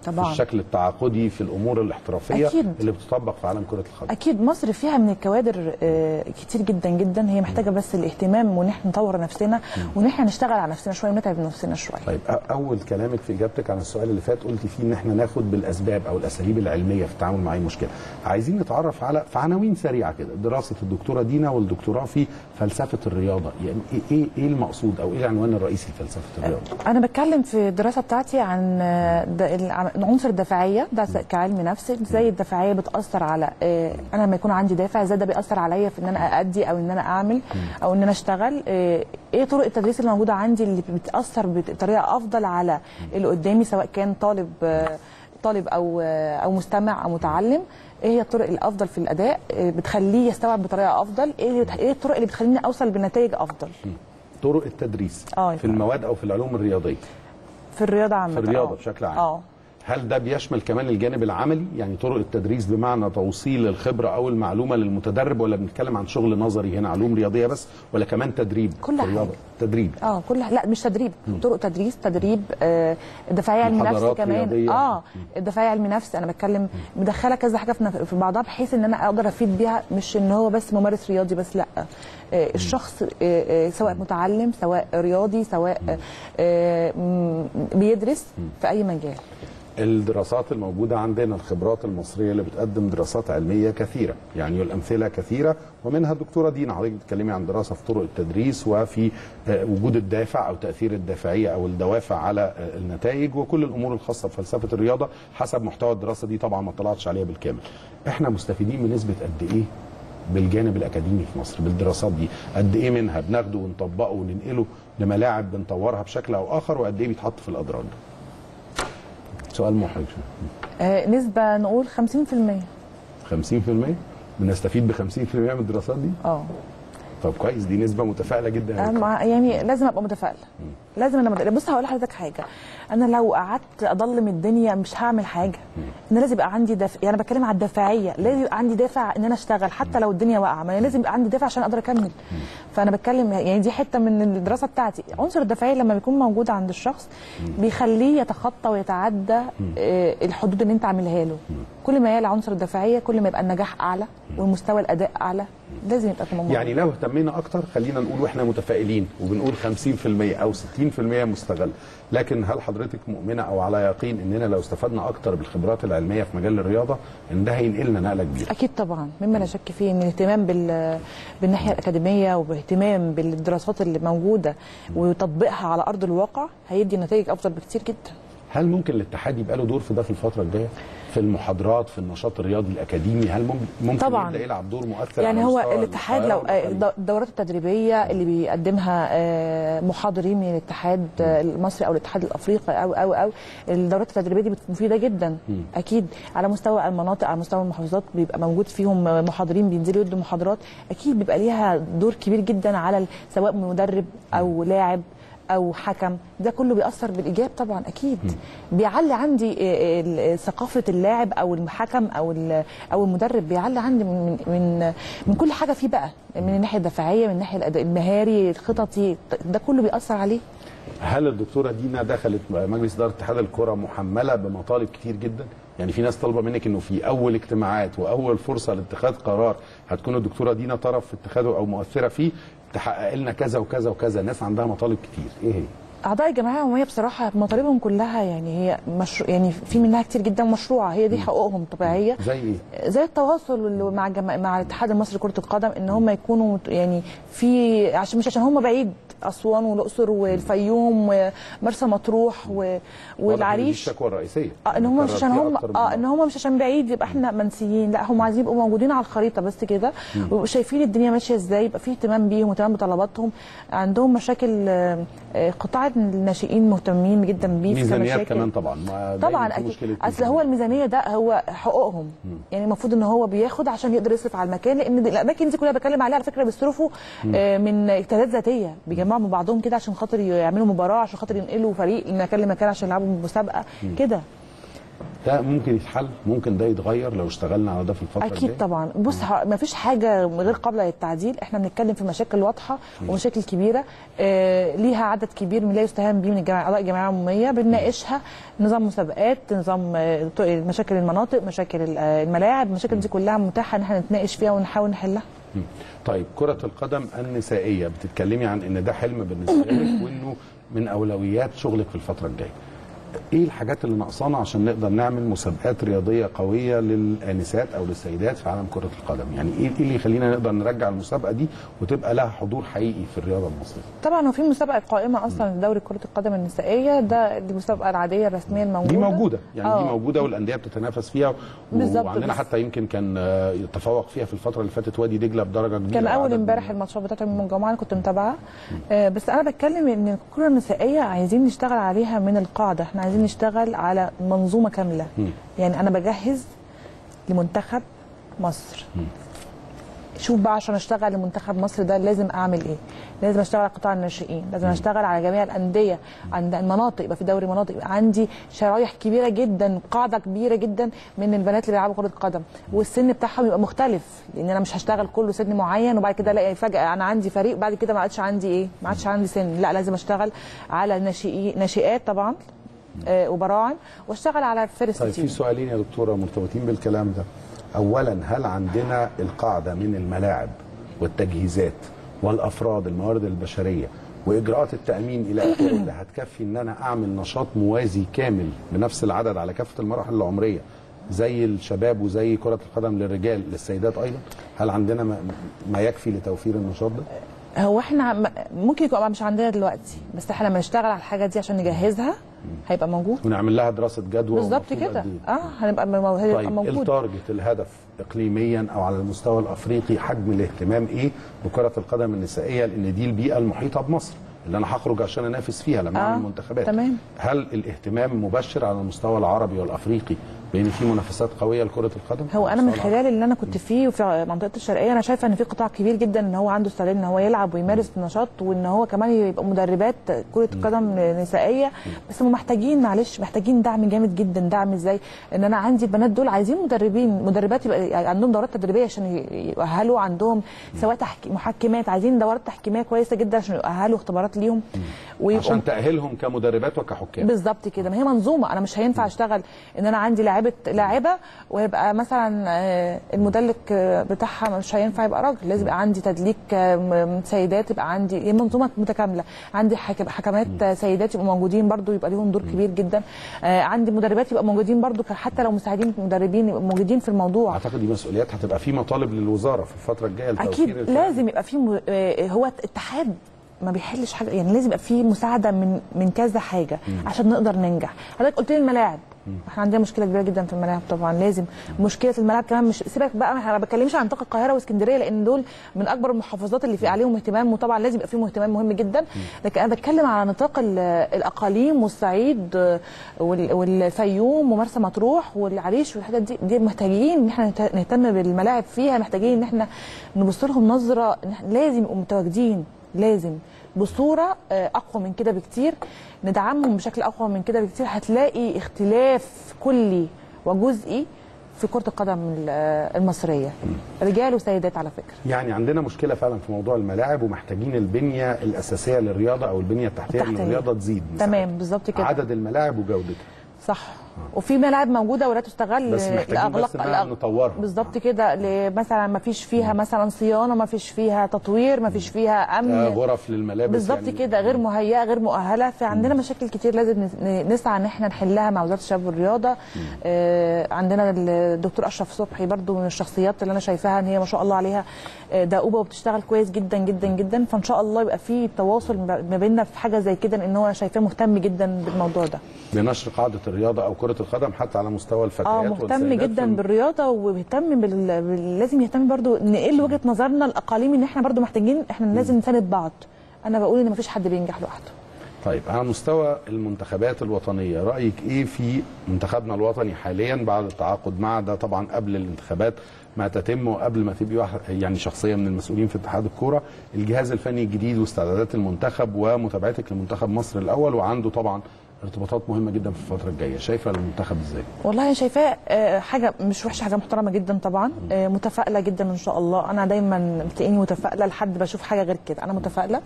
طبعاً. في الشكل التعاقدي في الامور الاحترافيه أكيد. اللي بتطبق في عالم كره القدم اكيد مصر فيها من الكوادر آه، كتير جدا جدا هي محتاجه بس الاهتمام وان احنا نطور نفسنا وان احنا نشتغل على نفسنا شويه ونتعب نفسنا شويه طيب أ- اول كلامك في اجابتك عن السؤال اللي فات قلت فيه ان احنا ناخد بالاسباب او الاساليب العلميه في التعامل مع اي مشكله عايزين نتعرف على في عناوين سريعه كده دراسه الدكتوره دينا والدكتوراه في فلسفه الرياضه يعني إيه- ايه ايه المقصود او ايه العنوان الرئيسي لفلسفه الرياضه انا بتكلم في الدراسه بتاعتي عن آه، د- الع- عنصر الدافعيه ده كعلم نفس ازاي الدافعيه بتاثر على آه، انا لما يكون عندي دافع ازاي ده بيأثر عليا في ان انا اادي او ان انا اعمل او ان انا اشتغل آه، ايه طرق التدريس اللي موجوده عندي اللي بتأثر بطريقه افضل على اللي قدامي سواء كان طالب آه، طالب او آه، او مستمع او متعلم ايه هي الطرق الافضل في الاداء آه، بتخليه يستوعب بطريقه افضل ايه ايه الطرق اللي بتخليني اوصل بنتائج افضل طرق التدريس آه، في المواد او في العلوم الرياضيه في الرياضه عامه في الرياضه آه. بشكل عام اه هل ده بيشمل كمان الجانب العملي يعني طرق التدريس بمعنى توصيل الخبره او المعلومه للمتدرب ولا بنتكلم عن شغل نظري هنا علوم رياضيه بس ولا كمان تدريب كل في الرياضة؟ حاجة. تدريب اه كل لا مش تدريب طرق تدريس تدريب آه دفاعيه علم نفس محاضرات كمان رياضية. اه الدفاعيه علم نفس انا بتكلم مدخله كذا حاجه في نف- في بعضها بحيث ان انا اقدر افيد بيها مش ان هو بس ممارس رياضي بس لا آه الشخص آه آه سواء متعلم سواء رياضي سواء آه آه م- بيدرس في اي مجال الدراسات الموجودة عندنا الخبرات المصرية اللي بتقدم دراسات علمية كثيرة يعني الأمثلة كثيرة ومنها الدكتورة دينا حضرتك بتتكلمي عن دراسة في طرق التدريس وفي آه، وجود الدافع أو تأثير الدافعية أو الدوافع على آه، النتائج وكل الأمور الخاصة بفلسفة الرياضة حسب محتوى الدراسة دي طبعا ما طلعتش عليها بالكامل احنا مستفيدين بنسبة قد إيه بالجانب الأكاديمي في مصر بالدراسات دي قد إيه منها بناخده ونطبقه وننقله لملاعب بنطورها بشكل أو آخر وقد إيه بيتحط في الأدراج سؤال محرج شوية. آه نسبه نقول 50% 50% بنستفيد ب 50% من الدراسات دي اه طب كويس دي نسبه متفائله جدا آه، مع- يعني لازم ابقى متفائله لازم انا متفائلة. بص هقول لحضرتك حاجه انا لو قعدت اضلم الدنيا مش هعمل حاجه انا لازم يبقى عندي دافع يعني انا بتكلم على الدافعيه لازم يبقى عندي دافع ان انا اشتغل حتى لو الدنيا واقعه ما أنا لازم يبقى عندي دافع عشان اقدر اكمل فانا بتكلم يعني دي حته من الدراسه بتاعتي عنصر الدافعيه لما بيكون موجود عند الشخص بيخليه يتخطى ويتعدى آه، الحدود اللي انت عاملها له كل ما يعلى عنصر الدافعيه كل ما يبقى النجاح اعلى والمستوى الاداء اعلى لازم يبقى في الموضوع يعني لو اهتمينا اكتر خلينا نقول واحنا متفائلين وبنقول 50% او 60% مستغل لكن هل حضرتك مؤمنه او على يقين اننا لو استفدنا اكتر بالخبرات العلميه في مجال الرياضه ان ده هينقلنا نقله كبيره اكيد طبعا مما لا شك فيه ان الاهتمام بال بالناحيه الاكاديميه وباهتمام بالدراسات اللي موجوده وتطبيقها على ارض الواقع هيدي نتائج افضل بكتير جدا هل ممكن الاتحاد يبقى له دور في ده في الفتره الجايه في المحاضرات في النشاط الرياضي الاكاديمي هل ممكن ممكن طبعاً. يبدا يلعب دور مؤثر يعني على هو مستوى الاتحاد القاهرة لو آه، والمحلي؟ الد- الدورات التدريبيه اللي بيقدمها آه، محاضرين من الاتحاد آه، المصري او الاتحاد الافريقي او او او الدورات التدريبيه دي بت- مفيده جدا اكيد على مستوى المناطق على مستوى المحافظات بيبقى موجود فيهم آه، محاضرين بينزلوا يدوا محاضرات اكيد بيبقى ليها دور كبير جدا على ال- سواء مدرب او لاعب او حكم ده كله بيأثر بالايجاب طبعا اكيد بيعلي عندي آه، ال- ثقافه اللاعب او الحكم او ال- او المدرب بيعلي عندي من من من كل حاجه فيه بقى من الناحيه الدفاعيه من الناحيه الأداء المهاري الخططي ده كله بيأثر عليه هل الدكتوره دينا دخلت مجلس اداره اتحاد الكره محمله بمطالب كتير جدا؟ يعني في ناس طالبه منك انه في اول اجتماعات واول فرصه لاتخاذ قرار هتكون الدكتوره دينا طرف في اتخاذه او مؤثره فيه تحقق لنا كذا وكذا وكذا، ناس عندها مطالب كتير، ايه هي؟ اعضاء الجمعيه العموميه بصراحه مطالبهم كلها يعني هي مشروع يعني في منها كتير جدا مشروعه هي دي حقوقهم طبيعيه زي ايه؟ زي التواصل اللي مع الجما... مع الاتحاد المصري لكره القدم ان هم يكونوا مت- يعني في عشان مش عشان هم بعيد اسوان والاقصر والفيوم ومرسى مطروح و... واضح إن دي والعريش الشكوى الرئيسيه اه ان هم مش عشان هم كررتيها أكتر من اه مرة. ان هم مش عشان بعيد يبقى احنا منسيين لا هم عايزين يبقوا موجودين على الخريطه بس كده ويبقوا شايفين الدنيا ماشيه ازاي يبقى في اهتمام بيهم واهتمام بطلباتهم عندهم مشاكل آه، آه، قطاع الناشئين مهتمين جدا بيه في ميزانيات كمشاكل. كمان طبعا ما طبعا دايماً في اكيد مشكلة اصل هو الميزانيه ده هو حقوقهم يعني المفروض ان هو بياخد عشان يقدر يصرف على المكان لان الاماكن دي كلها بتكلم عليها على فكره بيصرفوا آه، من اجتهادات ذاتيه بيجمعوا من بعضهم كده عشان خاطر يعملوا مباراه عشان خاطر ينقلوا فريق من مكان لمكان عشان يلعبوا مسابقه كده ده ممكن يتحل ممكن ده يتغير لو اشتغلنا على ده في الفتره اكيد الجايه طبعا بص ما فيش حاجه غير قابله للتعديل احنا بنتكلم في مشاكل واضحه ومشاكل كبيره آه ليها عدد كبير من لا يستهان به من الجمعيه اعضاء الجمعيه العموميه بنناقشها نظام مسابقات نظام آه، ط- مشاكل المناطق مشاكل ال- آه، الملاعب المشاكل دي كلها متاحه ان احنا نتناقش فيها ونحاول نحلها مم. طيب كرة القدم النسائية بتتكلمي عن ان ده حلم بالنسبة لك وانه من اولويات شغلك في الفترة الجاية. ايه الحاجات اللي ناقصانا عشان نقدر نعمل مسابقات رياضية قوية للنساء او للسيدات في عالم كرة القدم؟ يعني ايه إيه اللي يخلينا نقدر نرجع المسابقة دي وتبقى لها حضور حقيقي في الرياضة المصرية؟ طبعا هو في مسابقه قائمه اصلا لدوري كره القدم النسائيه ده دي المسابقه العاديه الرسميه الموجوده دي موجودة يعني دي آه. موجودة والاندية بتتنافس فيها و- بالظبط، وعندنا بس- حتى يمكن كان آه، يتفوق فيها في الفترة اللي فاتت وادي دجلة بدرجة كبيرة كان اول عدد امبارح من- الماتشات بتاعت من الجمعه انا كنت متابعه آه بس انا بتكلم ان الكره النسائيه عايزين نشتغل عليها من القاعده احنا عايزين نشتغل على منظومه كامله مم. يعني انا بجهز لمنتخب مصر شوف بقى عشان اشتغل لمنتخب مصر ده لازم اعمل ايه لازم اشتغل على قطاع الناشئين لازم اشتغل على جميع الانديه عند المناطق يبقى في دوري مناطق يبقى عندي شرايح كبيره جدا قاعده كبيره جدا من البنات اللي بيلعبوا كره قدم والسن بتاعهم يبقى مختلف لان انا مش هشتغل كله سن معين وبعد كده الاقي فجاه انا عندي فريق بعد كده ما عادش عندي ايه ما عادش عندي سن لا لازم اشتغل على ناشئين ناشئات طبعا آه وبراعم واشتغل على فيرست طيب في تيم سؤالين يا دكتوره مرتبطين بالكلام ده اولا هل عندنا القاعده من الملاعب والتجهيزات والافراد الموارد البشريه واجراءات التامين الى اخره اللي هتكفي ان انا اعمل نشاط موازي كامل بنفس العدد على كافه المراحل العمريه زي الشباب وزي كره القدم للرجال للسيدات ايضا هل عندنا ما, ما يكفي لتوفير النشاط ده هو احنا م- ممكن يبقى مش عندنا دلوقتي بس احنا لما نشتغل على الحاجه دي عشان نجهزها هيبقى موجود ونعمل لها دراسه جدوى بالظبط ومفروض كده قد إيه؟ اه هنبقى مو- هيبقى طيب موجود التارجت الهدف اقليميا او على المستوى الافريقي حجم الاهتمام ايه بكره القدم النسائيه لان دي البيئه المحيطه بمصر اللي انا هخرج عشان انافس فيها لما آه، اعمل منتخبات تمام. هل الاهتمام مبشر على المستوى العربي والافريقي بان في منافسات قويه لكره القدم هو على انا من المستوى العربي؟ خلال اللي انا كنت فيه وفي منطقه الشرقيه انا شايفه ان في قطاع كبير جدا ان هو عنده استعداد ان هو يلعب ويمارس النشاط وان هو كمان يبقى مدربات كره قدم نسائيه بس هم محتاجين معلش محتاجين دعم جامد جدا دعم ازاي ان انا عندي البنات دول عايزين مدربين مدربات يبقى عندهم دورات تدريبيه عشان يؤهلوا عندهم سواء تحك... محكمات عايزين دورات تحكيميه كويسه جدا عشان يؤهلوا اختبارات ليهم ويبقوا عشان تاهلهم كمدربات وكحكام بالظبط كده ما هي منظومه انا مش هينفع اشتغل ان انا عندي لاعبه لاعبه ويبقى مثلا آه، المدلك آه، بتاعها مش هينفع يبقى راجل لازم يبقى عندي تدليك آه، م- سيدات يبقى عندي هي منظومه متكامله عندي حك- حكمات آه، سيدات يبقوا موجودين برضو يبقى ليهم دور كبير جدا آه، عندي مدربات يبقى موجودين برضو ك- حتى لو مساعدين مدربين يبقوا موجودين في الموضوع اعتقد دي مسؤوليات هتبقى في مطالب للوزاره في الفتره الجايه لتوفير اكيد الفرق. لازم يبقى في م... آه، هو اتحاد ما بيحلش حاجه يعني لازم يبقى في مساعده من من كذا حاجه عشان نقدر ننجح حضرتك قلت لي الملاعب احنا عندنا مشكله كبيره جدا في الملاعب طبعا لازم مشكله الملاعب كمان مش سيبك بقى احنا ما بتكلمش عن طاقه القاهره واسكندريه لان دول من اكبر المحافظات اللي في عليهم اهتمام وطبعا لازم يبقى فيهم اهتمام مهم جدا لكن انا بتكلم على نطاق ال- الاقاليم والصعيد آه، وال- والفيوم ومرسى مطروح والعريش والحاجات دي دي محتاجين ان احنا نهت- نهتم بالملاعب فيها محتاجين ان احنا نبص لهم نظره إن إحنا لازم يبقوا متواجدين لازم بصوره آه، اقوى من كده بكتير ندعمهم بشكل اقوى من كده بكتير هتلاقي اختلاف كلي وجزئي في كره القدم ال- آه، المصريه رجال وسيدات على فكره يعني عندنا مشكله فعلا في موضوع الملاعب ومحتاجين البنيه الاساسيه للرياضه او البنيه التحتيه التحتية. للرياضه تزيد مساحتها. تمام بالظبط كده عدد الملاعب وجودتها صح وفي ملاعب موجوده ولا تستغل بس محتاجين بس إنها نطورها. بالظبط كده ل- مثلا ما فيش فيها مثلا صيانه ما فيش فيها تطوير ما فيش فيها امن آه، غرف للملابس بالظبط يعني كده غير مهيئه غير مؤهله فعندنا مشاكل كتير لازم نس- ن- نسعى ان احنا نحلها مع وزاره الشباب والرياضه آه عندنا الدكتور اشرف صبحي برضو من الشخصيات اللي انا شايفاها ان هي ما شاء الله عليها آه، دؤوبه وبتشتغل كويس جدا جدا جدا فان شاء الله يبقى في تواصل ما ما بيننا في حاجه زي كده لان هو شايفاه مهتم جدا بالموضوع ده لنشر قاعده الرياضه او كره القدم حتى على مستوى الفتيات اه مهتم والسيدات جدا في- بالرياضه وبيهتم بال... بال... لازم يهتم برضو نقل وجهه نظرنا الاقاليم ان احنا برضو محتاجين احنا لازم نساند بعض انا بقول ان مفيش حد بينجح لوحده طيب على مستوى المنتخبات الوطنيه رايك ايه في منتخبنا الوطني حاليا بعد التعاقد مع ده طبعا قبل الانتخابات ما تتم وقبل ما تبقي واحد يعني شخصيه من المسؤولين في اتحاد الكوره الجهاز الفني الجديد واستعدادات المنتخب ومتابعتك لمنتخب مصر الاول وعنده طبعا ارتباطات مهمه جدا في الفتره الجايه شايفه المنتخب ازاي والله أنا شايفاه آه، حاجه مش وحشه حاجه محترمه جدا طبعا آه، متفائله جدا ان شاء الله انا دايما بتلاقيني متفائله لحد بشوف حاجه غير كده انا متفائله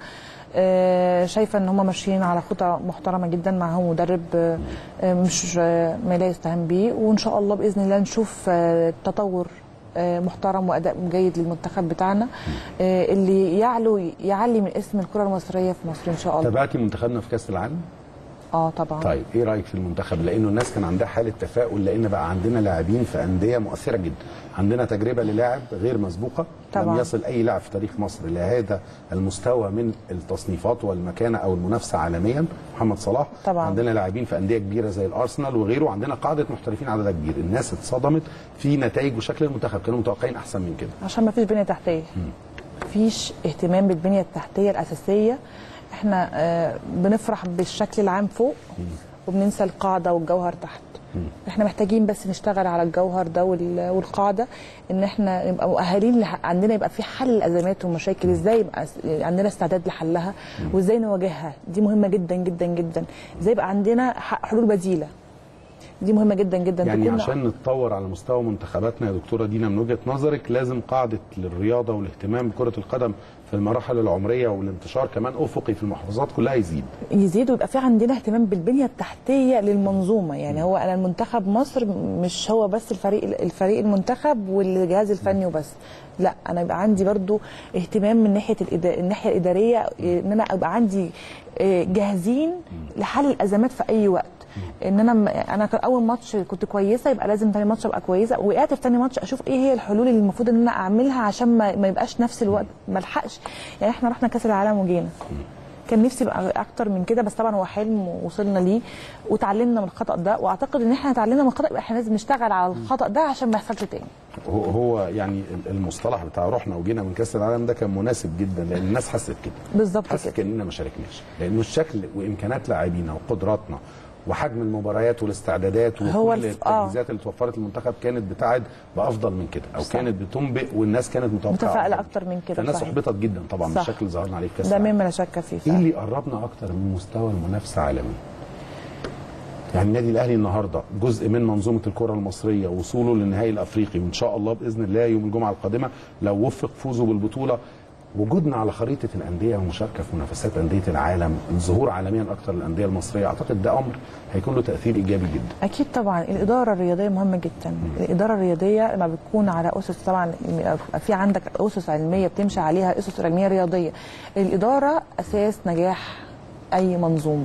آه، شايفه ان هم ماشيين على خطى محترمه جدا معاهم مدرب آه، آه، مش آه، ما لا يستهان به وان شاء الله باذن الله نشوف آه، تطور آه، محترم واداء جيد للمنتخب بتاعنا آه، اللي يعلو يعلي من اسم الكره المصريه في مصر ان شاء الله تابعتي منتخبنا في كاس العالم اه طبعا طيب ايه رايك في المنتخب لانه الناس كان عندها حاله تفاؤل لان بقى عندنا لاعبين في انديه مؤثره جدا عندنا تجربه للاعب غير مسبوقه لم طبعاً. يصل اي لاعب في تاريخ مصر لهذا المستوى من التصنيفات والمكانه او المنافسه عالميا محمد صلاح طبعاً. عندنا لاعبين في انديه كبيره زي الارسنال وغيره عندنا قاعده محترفين عددها كبير الناس اتصدمت في نتائج وشكل المنتخب كانوا متوقعين احسن من كده عشان ما فيش بنيه تحتيه مفيش اهتمام بالبنيه التحتيه الاساسيه احنا آه، بنفرح بالشكل العام فوق وبننسى القاعده والجوهر تحت احنا محتاجين بس نشتغل على الجوهر ده وال- والقاعده ان احنا نبقى مؤهلين لح- عندنا يبقى في حل الازمات والمشاكل ازاي يبقى س- عندنا استعداد لحلها وازاي نواجهها دي مهمه جدا جدا جدا ازاي يبقى عندنا ح- حلول بديله دي مهمه جدا جدا يعني تكون- عشان نتطور على مستوى منتخباتنا يا دكتوره دينا من وجهه نظرك لازم قاعده الرياضه والاهتمام بكره القدم في المراحل العمريه والانتشار كمان افقي في المحافظات كلها يزيد يزيد ويبقى في عندنا اهتمام بالبنيه التحتيه للمنظومه يعني هو انا المنتخب مصر مش هو بس الفريق الفريق المنتخب والجهاز الفني وبس لا انا يبقى عندي برضو اهتمام من ناحيه الإدا- الناحيه الاداريه ان انا ابقى عندي آه، جاهزين لحل الازمات في اي وقت ان انا م- انا كان اول ماتش كنت كويسه يبقى لازم تاني ماتش ابقى كويسه وقعت في تاني ماتش اشوف ايه هي الحلول اللي المفروض ان انا اعملها عشان ما, ما يبقاش نفس الوقت ما الحقش يعني احنا رحنا كاس العالم وجينا كان نفسي يبقى اكتر من كده بس طبعا هو حلم ووصلنا ليه وتعلمنا من الخطا ده واعتقد ان احنا اتعلمنا من الخطا يبقى احنا لازم نشتغل على الخطا ده عشان ما يحصلش تاني هو- هو يعني المصطلح بتاع رحنا وجينا من كاس العالم ده كان مناسب جدا لان الناس حست كده بالظبط حست كده كاننا ما شاركناش لانه الشكل وامكانات لاعبينا وقدراتنا وحجم المباريات والاستعدادات هو وكل الف- آه. التجهيزات اللي توفرت للمنتخب كانت بتعد بافضل من كده او صح. كانت بتنبئ والناس كانت متوقعه متفائلة أفضل. أكتر من كده، فالناس صحيح. احبطت جدا طبعا صح. بالشكل اللي ظهرنا عليه في كاس ده العالم مما لا شك فيه ايه فعلا. اللي قربنا اكتر من مستوى المنافسه عالميا يعني النادي الاهلي النهارده جزء من منظومه الكره المصريه وصوله للنهائي الافريقي وان شاء الله باذن الله يوم الجمعه القادمه لو وفق فوزه بالبطوله وجودنا على خريطه الانديه والمشاركه في منافسات انديه العالم الظهور عالميا اكتر للانديه المصريه اعتقد ده امر هيكون له تاثير ايجابي جدا اكيد طبعا الاداره الرياضيه مهمه جدا الاداره الرياضيه لما بتكون على اسس طبعا يبقى في عندك اسس علميه بتمشي عليها اسس علميه رياضيه الاداره اساس نجاح اي منظومه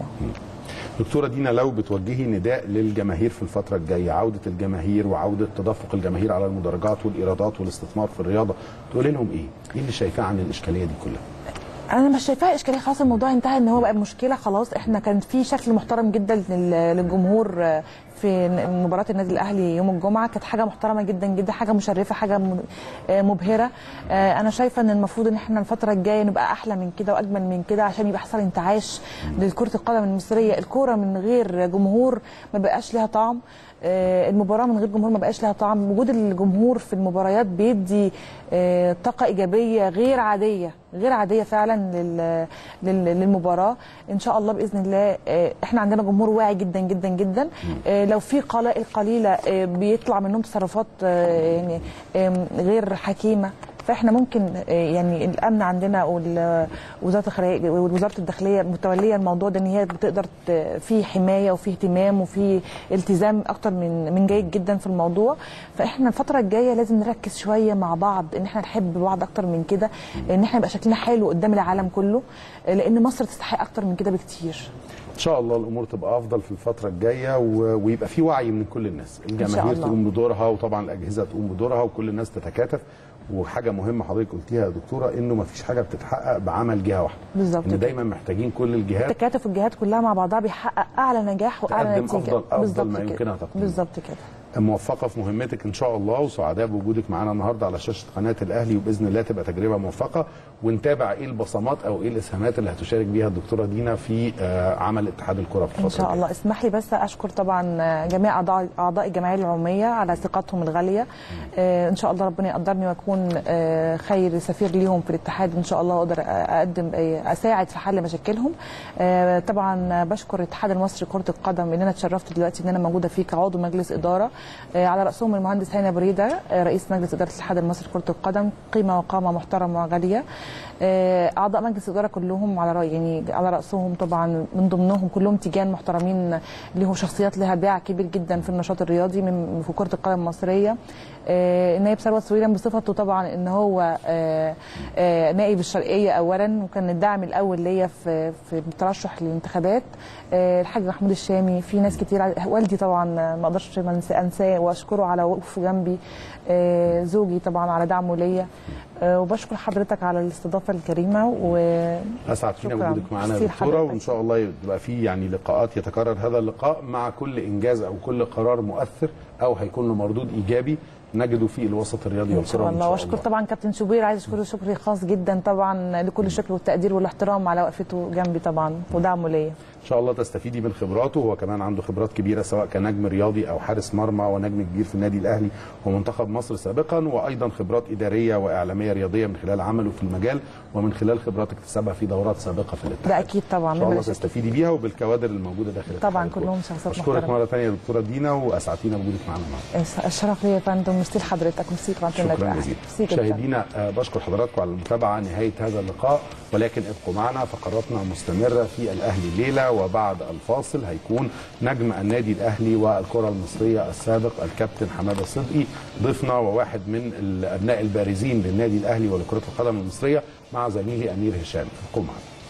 دكتوره دينا لو بتوجهي نداء للجماهير في الفتره الجايه عوده الجماهير وعوده تدفق الجماهير على المدرجات والايرادات والاستثمار في الرياضه تقولي لهم ايه؟ ايه اللي شايفاه عن الاشكاليه دي كلها؟ انا مش شايفاها اشكاليه خلاص الموضوع انتهى ان هو بقى مشكله خلاص احنا كان في شكل محترم جدا لل- للجمهور آه، في ن- مباراه النادي الاهلي يوم الجمعه كانت حاجه محترمه جدا جدا حاجه مشرفه حاجه م- آه، مبهره آه، انا شايفه ان المفروض ان احنا الفتره الجايه نبقى احلى من كده واجمل من كده عشان يبقى يحصل انتعاش لكره القدم المصريه الكوره من غير جمهور ما بقاش لها طعم آه، المباراه من غير جمهور ما بقاش لها طعم وجود الجمهور في المباريات بيدي آه، طاقه ايجابيه غير عاديه غير عاديه فعلا لل- لل- للمباراه ان شاء الله باذن الله آه، احنا عندنا جمهور واعي جدا جدا جدا آه، لو في قلائل قليله آه، بيطلع منهم تصرفات آه، يعني آم، غير حكيمه فاحنا ممكن آه، يعني الامن عندنا وال- وزاره الخارجيه ووزاره الداخليه متوليه الموضوع ده ان هي بتقدر ت- في حمايه وفي اهتمام وفي التزام اكتر من من جيد جدا في الموضوع فاحنا الفتره الجايه لازم نركز شويه مع بعض ان احنا نحب بعض اكتر من كده ان احنا يبقى شكلنا حلو قدام العالم كله آه، لان مصر تستحق اكتر من كده بكتير ان شاء الله الامور تبقى افضل في الفتره الجايه و... ويبقى في وعي من كل الناس الجماهير الله. تقوم بدورها وطبعا الاجهزه تقوم بدورها وكل الناس تتكاتف وحاجه مهمه حضرتك قلتيها يا دكتوره انه ما فيش حاجه بتتحقق بعمل جهه واحده بالظبط ان كده. دايما محتاجين كل الجهات تكاتف الجهات كلها مع بعضها بيحقق اعلى نجاح واعلى تقدم نتيجه أفضل- أفضل بالظبط ما كده. يمكنها تقديمه. بالظبط كده موفقه في مهمتك ان شاء الله وسعداء بوجودك معانا النهارده على شاشه قناه الاهلي وباذن الله تبقى تجربه موفقه ونتابع ايه البصمات او ايه الاسهامات اللي هتشارك بيها الدكتوره دينا في آه، عمل اتحاد الكره في الفتره ان شاء الجاية. الله اسمح لي بس اشكر طبعا جميع اعضاء اعضاء الجمعيه العموميه على ثقتهم الغاليه آه، ان شاء الله ربنا يقدرني واكون آه، خير سفير ليهم في الاتحاد ان شاء الله اقدر اقدم آه، اساعد في حل مشاكلهم آه، طبعا بشكر الاتحاد المصري لكره القدم ان انا اتشرفت دلوقتي ان انا موجوده فيه كعضو مجلس اداره آه، على راسهم المهندس هاني بريده آه، رئيس مجلس اداره الاتحاد المصري لكره القدم قيمه وقامه محترمه وغاليه آه، اعضاء مجلس الاداره كلهم على راي يعني على راسهم طبعا من ضمنهم كلهم تيجان محترمين لهم شخصيات لها باع كبير جدا في النشاط الرياضي من في كره القدم المصريه آه، النائب ثروت سويلم بصفته طبعا ان هو آه، آه، نائب الشرقيه اولا وكان الداعم الاول ليا في في الترشح للانتخابات آه، الحاج محمود الشامي في ناس كتير ع- والدي طبعا ما اقدرش ما أنسى- انساه واشكره على وقوفه جنبي آه، زوجي طبعا على دعمه ليا آه، وبشكر حضرتك على الاستضافه الكريمه و اسعد فينا شكراً. وجودك معانا يا ميرسي دكتوره لحضرتك. وان شاء الله يبقى في يعني لقاءات يتكرر هذا اللقاء مع كل انجاز او كل قرار مؤثر او هيكون له مردود ايجابي نجده في الوسط الرياضي ان والكره شاء الله واشكر طبعا كابتن شوبير عايز اشكره شكر خاص جدا طبعا لكل الشكر والتقدير والاحترام على وقفته جنبي طبعا ودعمه ليا ان شاء الله تستفيدي من خبراته هو كمان عنده خبرات كبيره سواء كنجم رياضي او حارس مرمى ونجم كبير في النادي الاهلي ومنتخب مصر سابقا وايضا خبرات اداريه واعلاميه رياضيه من خلال عمله في المجال ومن خلال خبرات اكتسبها في دورات سابقه في الاتحاد ده اكيد طبعا ان شاء الله بلا شك. تستفيدي بيها وبالكوادر الموجوده داخل طبعا اتحاد كلهم الكرة. شخصيات اشكرك محترمة. مره ثانيه يا دكتوره دينا واسعدتينا بوجودك معانا النهارده الشرف ليا يا فندم ميرسي لحضرتك ميرسي قناه النادي شكرا الأهلي. جزيلا ميرسي جدا مشاهدينا آه، بشكر حضراتكم على المتابعه نهايه هذا اللقاء ولكن ابقوا معنا فقراتنا مستمره في الاهلي الليله وبعد الفاصل هيكون نجم النادي الاهلي والكره المصريه السابق الكابتن حماده صدقي ضيفنا وواحد من الابناء البارزين للنادي الاهلي ولكره القدم المصريه مع زميلي امير هشام ابقوا معنا